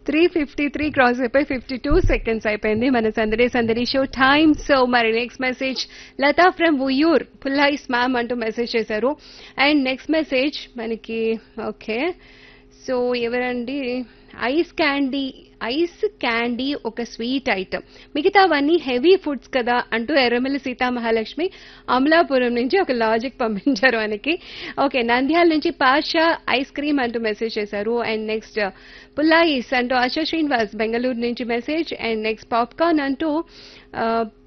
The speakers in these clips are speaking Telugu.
త్రీ ఫిఫ్టీ త్రీ క్రాస్ అయిపోయి ఫిఫ్టీ టూ సెకండ్స్ అయిపోయింది మన Sandadi Sandadi show time so మరి next message Lata from Vuyyuru పుల్లాయిస్ మ్యామ్ అంటూ మెసేజ్ చేశారు అండ్ నెక్స్ట్ మెసేజ్ మనకి ఓకే సో ఎవరండి ఐస్ క్యాండీ ఐస్ క్యాండీ ఒక స్వీట్ ఐటమ్ మిగతావన్నీ హెవీ ఫుడ్స్ కదా అంటూ ఎర్రమల్లి సీతామహాలక్ష్మి అమలాపురం నుంచి ఒక లాజిక్ పంపించారు మనకి ఓకే నంద్యాల నుంచి పాషా ఐస్ క్రీమ్ అంటూ మెసేజ్ చేశారు అండ్ నెక్స్ట్ పుల్లాయిస్ అంటూ ఆశా శ్రీనివాస్ బెంగళూరు నుంచి మెసేజ్ అండ్ నెక్స్ట్ పాప్కార్న్ అంటూ ఆ,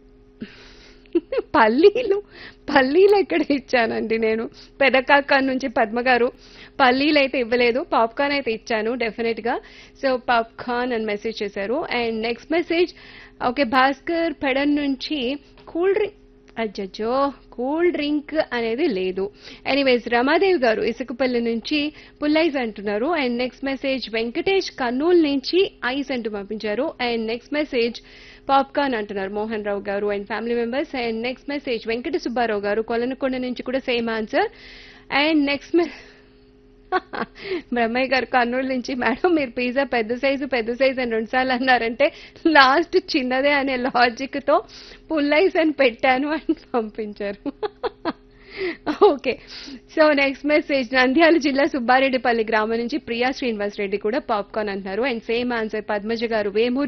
పల్లీలు పల్లీలు ఎక్కడ ఇచ్చానండి నేను పెదకాక నుంచి పద్మ గారు పల్లీలు అయితే ఇవ్వలేదు పాప్కార్న్ అయితే ఇచ్చాను డెఫినెట్ గా సో పాప్కార్న్ అని మెసేజ్ చేశారు and next message okay Bhaskar Pedana నుంచి కూల్ డ్రింక్ అజ్జో కూల్ డ్రింక్ అనేది లేదు ఎనీవేస్ రమాదేవి గారు ఇసుకపల్లి నుంచి పుల్లైస్ అంటున్నారు and next message Venkatesh Kurnool నుంచి ఐస్ అంటూ పంపించారు అండ్ నెక్స్ట్ మెసేజ్ పాప్కార్న్ అంటున్నారు Mohan Rao garu and family members and next message Venkata Subbarao garu Kolanakonda నుంచి కూడా same answer and next Brahmaiah garu Kurnool నుంచి మేడం మీరు పిజ్జా పెద్ద సైజు పెద్ద సైజు అని రెండుసార్లు అన్నారంటే లాస్ట్ చిన్నదే అనే లాజిక్ తో పుల్లైస్ అని పెట్టాను అని పంపించారు okay so next message Nandyal జిల్లా సుబ్బారెడ్డిపల్లి గ్రామం నుంచి ప్రియా శ్రీనివాస్ రెడ్డి కూడా పాప్కార్న్ అంటున్నారు అండ్ సేమ్ ఆన్సర్ పద్మజ గారు వేమూరు